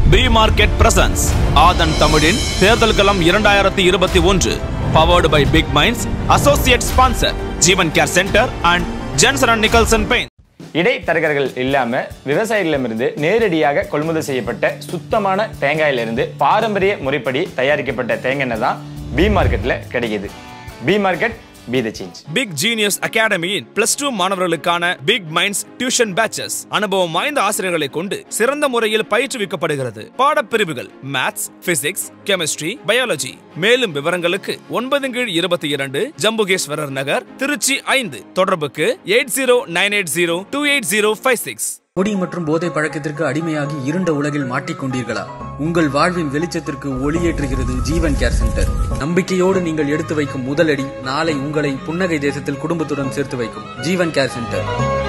B market presence ஆதன் தமிழின் தேர்தல் களம் இரண்டாயிரத்தி இருபத்தி ஒன்று powered by Big Minds associate sponsor Jeevan care centre and Jensen and Nicholson pain இடைத்தரகர்கள் இல்லாம விவசாயிகளிடமிருந்து நேரடியாக கொள்முதல் செய்யப்பட்ட சுத்தமான தேங்காயிலிருந்து பாரம்பரிய முறைப்படி தயாரிக்கப்பட்ட தேங்காய் எண்ணெய் தான் பி மார்க்கெட்ல கிடைக்குது B market B the change Big Genius அகாடமியின் பிளஸ் டூ மாணவர்களுக்கான பிக் மைண்ட்ஸ் டியூஷன் பேச்சஸ் அனுபவம் வாய்ந்த ஆசிரியர்களை கொண்டு சிறந்த முறையில் பயிற்றுவிக்கப்படுகிறது பாடப்பிரிவுகள் மேத்ஸ் பிசிக்ஸ் கெமிஸ்ட்ரி பயாலஜி மேலும் விவரங்களுக்கு ஒன்பது கீழ் இருபத்தி இரண்டு ஜம்புகேஸ்வரர் நகர் திருச்சி ஐந்து தொடர்புக்கு eight zero nine eight zero two eight zero five six குடி மற்றும் போதை பழக்கத்திற்கு அடிமையாகி இருண்ட உலகில் மாட்டிக்கொண்டீர்களா உங்கள் வாழ்வின் வெளிச்சத்திற்கு ஒளியேற்றுகிறது ஜீவன் கேர் சென்டர் நம்பிக்கையோடு நீங்கள் எடுத்து வைக்கும் முதலடி நாளை உங்களை புன்னகை தேசத்தில் குடும்பத்துடன் சேர்த்து வைக்கும் Jeevan care centre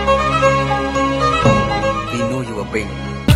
We know your pain.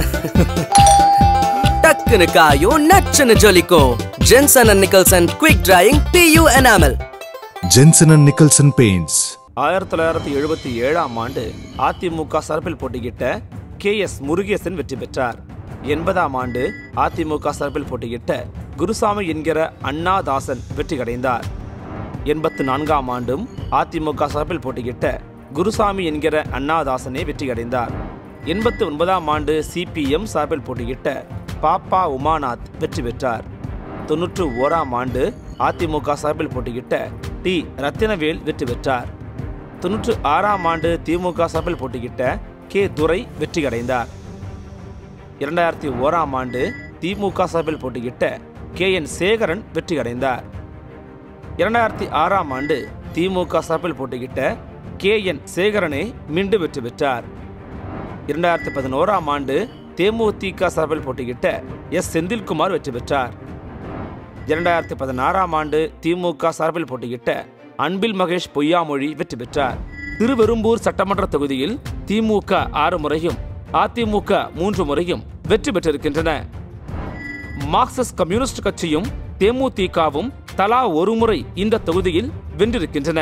டக்குனு காயும் நச்சுன்னு ஜொலிக்கும் Jensen and Nicholson quick drying PU enamel Jensen and Nicholson Paints. ஆயிரத்தி தொள்ளாயிரத்தி எழுபத்தி ஏழாம் ஆண்டு அதிமுக சார்பில் போட்டியிட்ட கே எஸ் முருகேசன் வெற்றி பெற்றார் எண்பதாம் ஆண்டு அதிமுக சார்பில் போட்டியிட்ட குருசாமி என்கிற அண்ணாதாசன் வெற்றி அடைந்தார் எண்பத்து நான்காம் ஆண்டும் அதிமுக சார்பில் போட்டியிட்ட குருசாமி என்கிற அண்ணாதாசனே வெற்றி அடைந்தார் எண்பத்து ஒன்பதாம் ஆண்டு சிபிஎம் சார்பில் போட்டியிட்ட பாப்பா உமாநாத் வெற்றி பெற்றார் தொன்னூற்று ஓராம் ஆண்டு அதிமுக சார்பில் போட்டியிட்ட டி ரத்தினவேல் வெற்றி பெற்றார் தொன்னூற்று ஆறாம் ஆண்டு திமுக சார்பில் போட்டியிட்ட கே துரை வெற்றி அடைந்தார் இரண்டாயிரத்தி ஓராம் ஆண்டு திமுக சார்பில் போட்டியிட்ட கே என் சேகரன் வெற்றி அடைந்தார் இரண்டாயிரத்தி ஆறாம் ஆண்டு திமுக சார்பில் போட்டியிட்ட கே என் சேகரனே மீண்டும் வெற்றி பெற்றார் இரண்டாயிரத்தி பதினோராம் ஆண்டு தேமுதிக சார்பில் போட்டியிட்ட எஸ் செந்தில்குமார் வெற்றி பெற்றார் இரண்டாயிரத்தி பதினாறாம் ஆண்டு திமுக சார்பில் போட்டியிட்ட அன்பில் மகேஷ் பொய்யாமொழி வெற்றி பெற்றார் திருவெரும்பூர் சட்டமன்ற தொகுதியில் திமுக ஆறு முறையும் அதிமுக மூன்று முறையும் வெற்றி பெற்றிருக்கின்றன மார்க்சிஸ்ட் கம்யூனிஸ்ட் கட்சியும் தேமுதிகவும் தலா ஒரு முறை இந்த தொகுதியில் வென்றிருக்கின்றன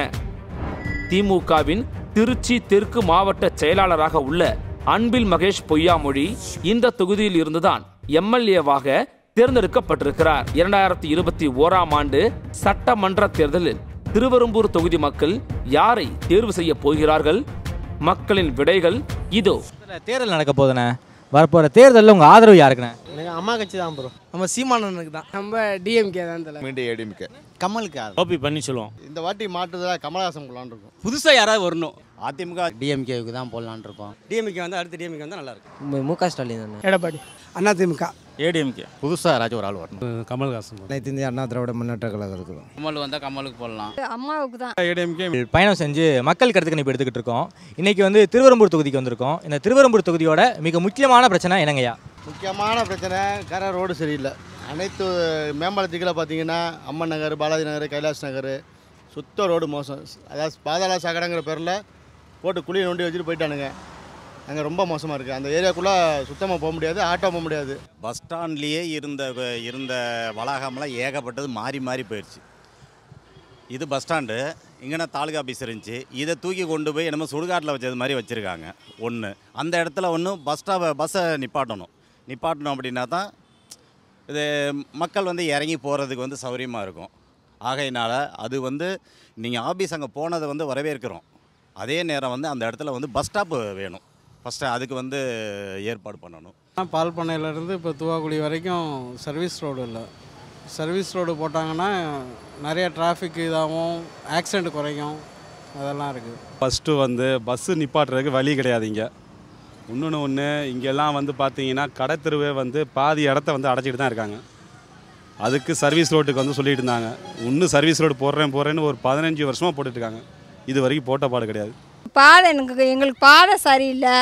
திமுகவின் திருச்சி தெற்கு மாவட்ட செயலாளராக உள்ள அன்பில் மகேஷ் பொய்யாமொழி இந்த தொகுதியில் இருந்துதான் எம்எல்ஏவாக தேர்ந்தெடுக்கப்பட்டிருக்கிறார் இரண்டாயிரத்தி இருபத்தி ஓராம் ஆண்டு சட்டமன்ற தேர்தலில் திருவெரும்பூர் தொகுதி மக்கள் யாரை தேர்வு செய்ய போகிறார்கள் மக்களின் விடைகள் இதோ தேர்தல் நடக்க போதுண்ணே வரப்போகிற தேர்தலில் உங்கள் ஆதரவு யாருக்குண்ணே எனக்கு அம்மா கட்சி தான் ப்ரோ நம்ம சீமானனுக்கு தான் நம்ம டிஎம்கே தான் தலை மீண்டும் ஏடிஎம்கே கமலுக்கு ஓபி பண்ணி சொல்லுவோம் இந்த வாட்டி மாட்டுறதா கமலஹாசன் போலான்னு இருக்கும் புதுசாக யாராவது வரணும் அதிமுக டிஎம்கேவுக்கு தான் போடலான்னு இருக்கோம் டிஎம்கே வந்து அடுத்த டிஎம்கே வந்து நல்லா இருக்கும் மு க ஸ்டாலின் தானே எடப்பாடி அண்ணா திமுக ஏடிஎம்கே புதுசாக யாராச்சும் ஒரு ஆள் வரணும் கமல்ஹாசன் அனைத்து இந்திய அண்ணா திராவிட முன்னேற்ற கழகம் இருக்குது கமல் வந்தால் கமலுக்கு போடலாம் அம்மாவுக்கு தான் ஏடிஎம்கே பயணம் செஞ்சு மக்கள் கருத்து கணிப்பு எடுத்துக்கிட்டு இருக்கோம் இன்னைக்கு வந்து திருவெரும்பூர் தொகுதிக்கு வந்திருக்கோம் இந்த திருவெரும்பூர் தொகுதியோட மிக முக்கியமான பிரச்சனை என்னங்கய்யா முக்கியமான பிரச்சனை கரை ரோடு சரியில்லை அனைத்து மேம்பாலத்துக்குள்ள பார்த்தீங்கன்னா அம்மன் நகர் பாலாஜி நகர் கைலாஷ் நகர் சுத்த ரோடு மோசம் அதாவது பாதாள சாக்கடைங்கிற பேரில் போட்டு குழியை நோண்டி வச்சுட்டு போயிட்டானுங்க அங்கே ரொம்ப மோசமாக இருக்குது அந்த ஏரியாக்குள்ளே சுத்தமாக போக முடியாது ஆட்டோ போக முடியாது பஸ் ஸ்டாண்ட்லேயே இருந்த இருந்த வளாகம்லாம் ஏகப்பட்டது மாறி மாறி போயிடுச்சு இது பஸ் ஸ்டாண்டு இங்கே தாலுகா ஆஃபீஸ் இருந்துச்சு இதை தூக்கி கொண்டு போய் என்னமோ சுடுகாட்டில் வச்சது மாதிரி வச்சுருக்காங்க ஒன்று அந்த இடத்துல ஒன்று பஸ் ஸ்டாப்பை பஸ்ஸை நிப்பாட்டணும் நிப்பாட்டணும் அப்படின்னா தான் இது மக்கள் வந்து இறங்கி போகிறதுக்கு வந்து சௌகரியமாக இருக்கும் ஆகையினால் அது வந்து நீங்கள் ஆஃபீஸ் அங்கே போனதை வந்து வரவேற்கிறோம் அதே நேரம் வந்து அந்த இடத்துல வந்து பஸ் ஸ்டாப்பு வேணும் ஃபஸ்ட்டு அதுக்கு வந்து ஏற்பாடு பண்ணணும் பால் பண்ணையிலேருந்து இப்போ துவாக்குடி வரைக்கும் சர்வீஸ் ரோடு இல்லை சர்வீஸ் ரோடு போட்டாங்கன்னா நிறைய டிராஃபிக் இதாகும் ஆக்சிடெண்ட் குறையும் அதெல்லாம் இருக்குது ஃபஸ்ட்டு வந்து பஸ்ஸு நிப்பாட்டுறதுக்கு வழி கிடையாது இங்கே இன்னொன்று ஒன்று இங்கெல்லாம் வந்து பார்த்தீங்கன்னா கடைத்தெருவே வந்து பாதி இடத்த வந்து அடைச்சிட்டு தான் இருக்காங்க அதுக்கு சர்வீஸ் ரோட்டுக்கு வந்து சொல்லிட்டு இருந்தாங்க இன்னும் சர்வீஸ் ரோடு போடுறேன் போடுறேன்னு ஒரு பதினஞ்சு வருஷமாக போட்டுட்ருக்காங்க இது வரைக்கும் போட்ட பாடு கிடையாது பாதை எனக்கு எங்களுக்கு பாதை சரியில்லை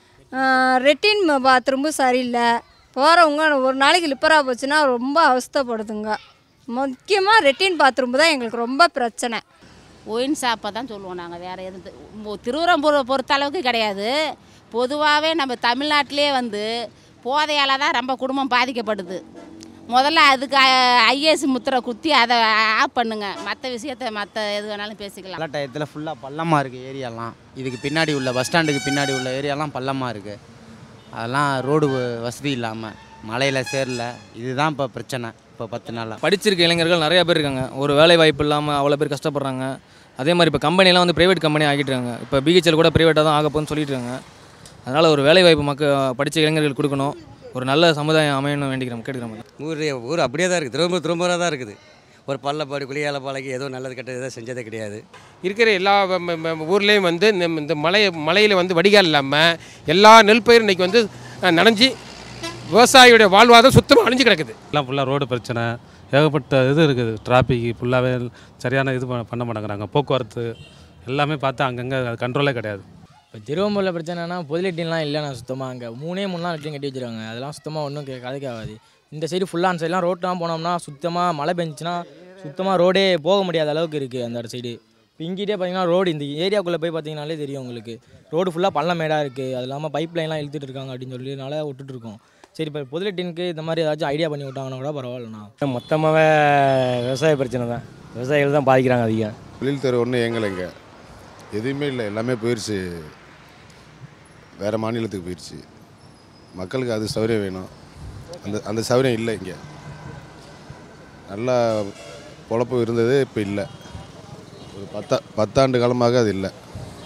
ரெட்டின் பாத்ரூமும் சரியில்லை போகிறவங்க ஒரு நாளைக்கு லிப்பரா போச்சுன்னா ரொம்ப அவஸ்தைப்படுதுங்க முக்கியமாக ரெட்டின் பாத்ரூம் தான் எங்களுக்கு ரொம்ப பிரச்சனை ஒயின் ஷாப்பை தான் சொல்லுவோம் நாங்கள் வேறு எதுவும் திருவரம்பூரை பொறுத்த அளவுக்கு கிடையாது பொதுவாகவே நம்ம தமிழ்நாட்டிலே வந்து போதையால் தான் ரொம்ப குடும்பம் பாதிக்கப்படுது முதல்ல அதுக்கு ஐஏஎஸ் முத்திரை குத்தி அதை ஆஃப் பண்ணுங்க மற்ற விஷயத்த மற்ற எது வேணாலும் பேசிக்கலாம் நல்ல டயத்தில் ஃபுல்லாக பள்ளமாக இருக்குது ஏரியாலாம் இதுக்கு பின்னாடி உள்ள பஸ் ஸ்டாண்டுக்கு பின்னாடி உள்ள ஏரியாலாம் பள்ளமாக இருக்குது அதெல்லாம் ரோடு வசதி இல்லாமல் மழையில் சேரல இதுதான் இப்போ பிரச்சனை இப்போ பத்து நாளாக படிச்சிருக்க இளைஞர்கள் நிறைய பேர் இருக்காங்க ஒரு வேலை வாய்ப்பு இல்லாமல் அவ்வளோ பேர் கஷ்டப்படுறாங்க அதே மாதிரி இப்போ கம்பெனிலாம் வந்து ப்ரைவேட் கம்பெனி ஆகிட்டுருக்காங்க இப்போ பிஹெச்எல் கூட ப்ரைவேட்டாக தான் ஆக போகுதுன்னு சொல்லிட்டு இருக்காங்க அதனால் ஒரு வேலை வாய்ப்பு மக்கள் படித்த இளைஞர்கள் கொடுக்கணும் ஒரு நல்ல சமுதாயம் அமையணும் வேண்டிக்கிறோம் கேட்டுக்கிறோம் ஊர் ஊர் அப்படியே தான் இருக்குது திரும்ப திரும்ப தான் இருக்குது ஒரு பள்ளப்பாடி குளியால பாலைக்கு ஏதோ நல்லது கெட்டது எதுவும் செஞ்சதே கிடையாது இருக்கிற எல்லா ம- ம- ம- ஊர்லேயும் வந்து இந்த இந்த மலை மலையில் வந்து வடிகால் இல்லாமல் எல்லா நெல் பயிர் இன்னைக்கு வந்து அஹ், நனைஞ்சு விவசாயியுடைய வாழ்வாதாரம் சுத்தமாக அழிஞ்சு கிடக்குது எல்லாம் ஃபுல்லாக ரோடு பிரச்சனை ஏகப்பட்ட இது இருக்குது டிராஃபிக் ஃபுல்லாகவே சரியான இது பண்ண பண்ண மாட்டேங்கிறாங்க போக்குவரத்து எல்லாமே பார்த்தா அங்கங்கே கண்ட்ரோலே கிடையாது இப்போ திருவம்பூரில் பிரச்சனைனா பொது லெட்டின்லாம் இல்லைண்ணா சுத்தமாக அங்கே மூணே மூணு நாள் லெட்டின் கட்டி வச்சிருக்காங்க அதெல்லாம் சுத்தமாக ஒன்றும் கதைக்கு ஆகாது இந்த சைடு ஃபுல்லாக அந்த சைட்லாம் ரோட்லாம் போனோம்னா சுத்தமாக மழை பெஞ்சுன்னா சுத்தமாக ரோடே போக முடியாத அளவுக்கு இருக்குது அந்த சைடு இப்போ இங்கிட்டே பார்த்தீங்கன்னா ரோடு இந்த ஏரியாக்குள்ளே போய் பார்த்தீங்கனாலே தெரியும் உங்களுக்கு ரோடு ஃபுல்லாக பள்ளமேடாக இருக்குது அது இல்லாமல் பைப் லைன்லாம் இழுத்துட்டு இருக்காங்க அப்படின்னு சொல்லினால விட்டுட்டு இருக்கோம் சரி இப்போ பொது லெட்டினுக்கு இந்த மாதிரி ஏதாச்சும் ஐடியா பண்ணி விட்டாங்கன்னா கூட பரவாயில்லண்ணா மொத்தமாகவே விவசாய பிரச்சனை தான் விவசாயிகள் தான் பாதிக்கிறாங்க அதிகம் தொழில் துறை ஒன்றும் இயங்கலைங்க எதுவுமே இல்லை எல்லாமே போயிடுச்சு வேறு மாநிலத்துக்கு போயிடுச்சு மக்களுக்கு அது சௌகரியம் வேணும் அந்த அந்த சௌகரியம் இல்லை இங்கே நல்லா பொழப்பு இருந்தது இப்போ இல்லை ஒரு பத்தா பத்தாண்டு காலமாக அது இல்லை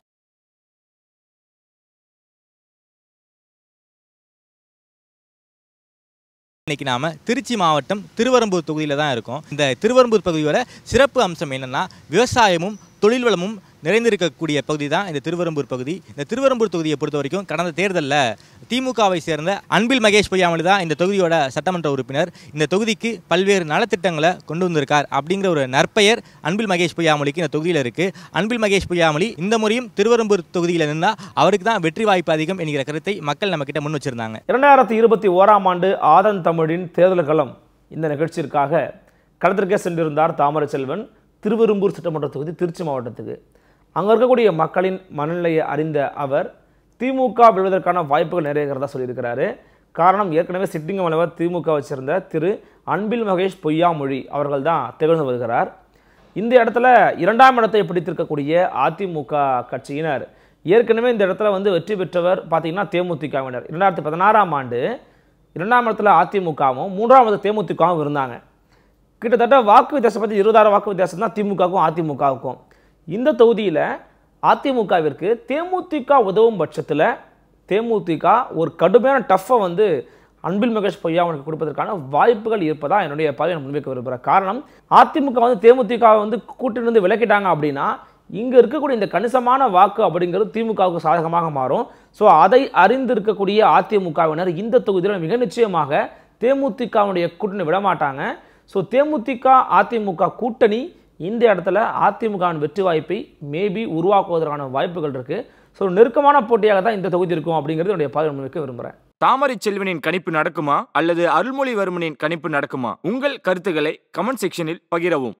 இன்னைக்கு நாம திருச்சி மாவட்டம் திருவரம்பூர் தொகுதியில் தான் இருக்கோம் இந்த திருவரம்பூர் பகுதியோட சிறப்பு அம்சம் என்னன்னா விவசாயமும் தொழில் வளமும் நிறைந்திருக்கக்கூடிய பகுதி தான் இந்த திருவரம்பூர் பகுதி இந்த திருவரம்பூர் தொகுதியை பொறுத்த வரைக்கும் கடந்த தேர்தலில் திமுகவை சேர்ந்த அன்பில் மகேஷ் பொய்யாமொழி தான் இந்த தொகுதியோட சட்டமன்ற உறுப்பினர் இந்த தொகுதிக்கு பல்வேறு நலத்திட்டங்களை கொண்டு வந்திருக்கார் அப்படிங்கிற ஒரு நற்பெயர் அன்பில் மகேஷ் பொய்யாமொழிக்கு இந்த தொகுதியில் இருக்கு அன்பில் மகேஷ் பொய்யாமொழி இந்த முறையும் திருவரம்பூர் தொகுதியில் நின்னா அவருக்கு தான் வெற்றி வாய்ப்பு அதிகம் என்கிற கருத்தை மக்கள் நம்ம கிட்ட முன் வச்சிருந்தாங்க இரண்டாயிரத்தி இருபத்தி ஓராம் ஆண்டு ஆதன் தமிழின் தேர்தல் களம் இந்த நிகழ்ச்சிற்காக களத்திற்கே சென்றிருந்தார் தாமரை செல்வன் திருவெரும்பூர் சட்டமன்ற தொகுதி திருச்சி மாவட்டத்துக்கு அங்கே இருக்கக்கூடிய மக்களின் மனநிலையை அறிந்த அவர் திமுக விழுவதற்கான வாய்ப்புகள் நிறைய இருக்கிறதா சொல்லியிருக்கிறாரு காரணம் ஏற்கனவே சிட்டிங் மலைவர் திமுக வச்சிருந்த திரு அன்பில் மகேஷ் பொய்யாமொழி அவர்கள் தான் திகழ்ந்து வருகிறார் இந்த இடத்துல இரண்டாம் இடத்தை பிடித்திருக்கக்கூடிய அதிமுக கட்சியினர் ஏற்கனவே இந்த இடத்துல வந்து வெற்றி பெற்றவர் பார்த்தீங்கன்னா தேமுதிகவினர் இரண்டாயிரத்தி பதினாறாம் ஆண்டு இரண்டாம் இடத்துல அதிமுகவும் மூன்றாம் இடத்துல தேமுதிகவும் இருந்தாங்க கிட்டத்தட்ட வாக்கு வித்தியாசம் பற்றி இருபதாயிரம் வாக்கு வித்தியாசம் தான் திமுகவுக்கும் அதிமுகவுக்கும் இந்த தொகுதியில் அதிமுகவிற்கு தேமுதிக உதவும் பட்சத்தில் தேமுதிக ஒரு கடுமையான டஃப்பை வந்து அன்பில் மகேஷ் பொய்யாவனுக்கு கொடுப்பதற்கான வாய்ப்புகள் இருப்பதா என்னுடைய பதிவை நான் முன்வைக்க விரும்புகிறேன் காரணம் அதிமுக வந்து தேமுதிக வந்து கூட்டிலிருந்து விலக்கிட்டாங்க அப்படின்னா இங்கே இருக்கக்கூடிய இந்த கணிசமான வாக்கு அப்படிங்கிறது திமுகவுக்கு சாதகமாக மாறும் ஸோ அதை அறிந்து இருக்கக்கூடிய அதிமுகவினர் இந்த தொகுதியில் மிக நிச்சயமாக தேமுதிகவுடைய கூட்டணி விட மாட்டாங்க ஸோ தேமுதிக அதிமுக கூட்டணி இந்த இடத்துல அதிமுகவின் வெற்றி வாய்ப்பை மேபி உருவாக்குவதற்கான வாய்ப்புகள் இருக்குது ஸோ நெருக்கமான போட்டியாக தான் இந்த தொகுதி இருக்கும் அப்படிங்கிறது என்னுடைய பார்வை முன்வைக்க விரும்புகிறேன் தாமரை செல்வனின் கணிப்பு நடக்குமா அல்லது அருள்மொழிவர்மனின் கணிப்பு நடக்குமா உங்கள் கருத்துக்களை கமெண்ட் செக்ஷனில் பகிரவும்